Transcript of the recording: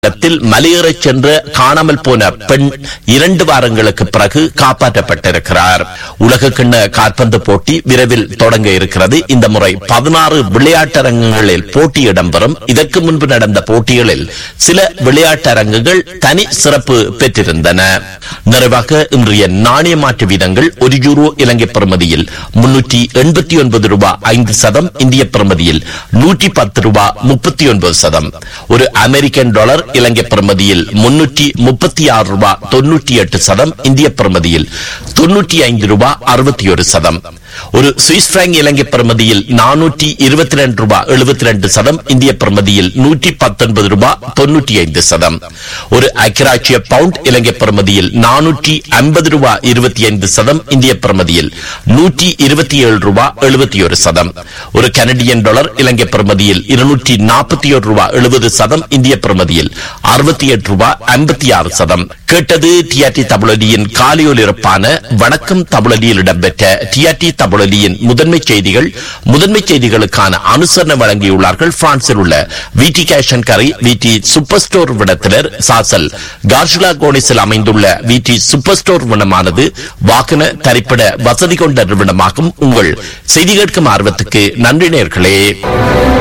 இடத்தில் மலையேறச் சென்று காணாமல் போன பெண் இரண்டு வாரங்களுக்கு பிறகு காப்பாற்றப்பட்டிருக்கிறார் உலக கிண்ண கால்பந்து போட்டி விரைவில் தொடங்க இருக்கிறது இந்த முறை பதினாறு விளையாட்டரங்கங்களில் போட்டி இடம்பெறும் இதற்கு முன்பு நடந்த போட்டிகளில் சில விளையாட்டரங்குகள் தனி சிறப்பு பெற்றிருந்தன நிறைவாக இன்றைய நாணய மாற்று வீதங்கள் ஒரு யூரோ இலங்கை பிரமதியில் முன்னூற்றி எண்பத்தி ஒன்பது ரூபாய் ஐந்து சதம் இந்திய பிரமதியில் நூற்றி பத்து ரூபாய் முப்பத்தி ஒன்பது சதம் ஒரு அமெரிக்கன் டாலர் இலங்கை பிரமதியில் முன்னூற்றி முப்பத்தி ஆறு ரூபாய் தொன்னூற்றி எட்டு சதம் இந்திய பிரமதியில் தொன்னூற்றி ஐந்து ரூபாய் அறுபத்தி ஒரு சதம் ஒரு சுவிஸ் பிராங்க் இலங்கை பிரமதியில் நானூற்றி இருபத்தி ரெண்டு ரூபாய் எழுபத்தி ரெண்டு சதம் இந்திய பிரமதியில் நூற்றி பத்தொன்பது ரூபாய் தொன்னூற்றி ஐந்து சதம் ஒரு ஐக்கிராட்சிய பவுண்ட் இலங்கை பிரமதியில் நானூற்றி ஐம்பது ரூபாய் இருபத்தி ஐந்து சதம் இந்திய பிரமதியில் நூற்றி இருபத்தி ஏழு ரூபாய் எழுபத்தி ஒரு சதம் ஒரு கனடியன் டாலர் இலங்கை பிரமதியில் இருநூற்றி நாற்பத்தி ஒரு ரூபாய் எழுபது சதம் இந்திய பிரமதியில் அறுபத்தி எட்டு ரூபாய் ஐம்பத்தி ஆறு சதம் கேட்டது டிஆர்டி தமிழொலியின் காலியொலிருப்பான வணக்கம் தமிழொலியில் இடம்பெற்ற டிஆர்டி தமிழொலியின் முதன்மை செய்திகள் முதன்மை செய்திகளுக்கான அனுசரணை வழங்கியுள்ளார்கள் பிரான்சில் உள்ள விடி கேஷன் கரை விடி சூப்பர் ஸ்டோர் விடத்தினர் சாசல் கார்ஷுலா கோனிஸில் அமைந்துள்ள விடி சூப்பர் ஸ்டோர் விடமானது வாகன தரிப்பிட வசதி கொண்ட நிறுவனமாகும் உங்கள் செய்தி கேட்கும் ஆர்வத்துக்கு நன்றி நேர்களே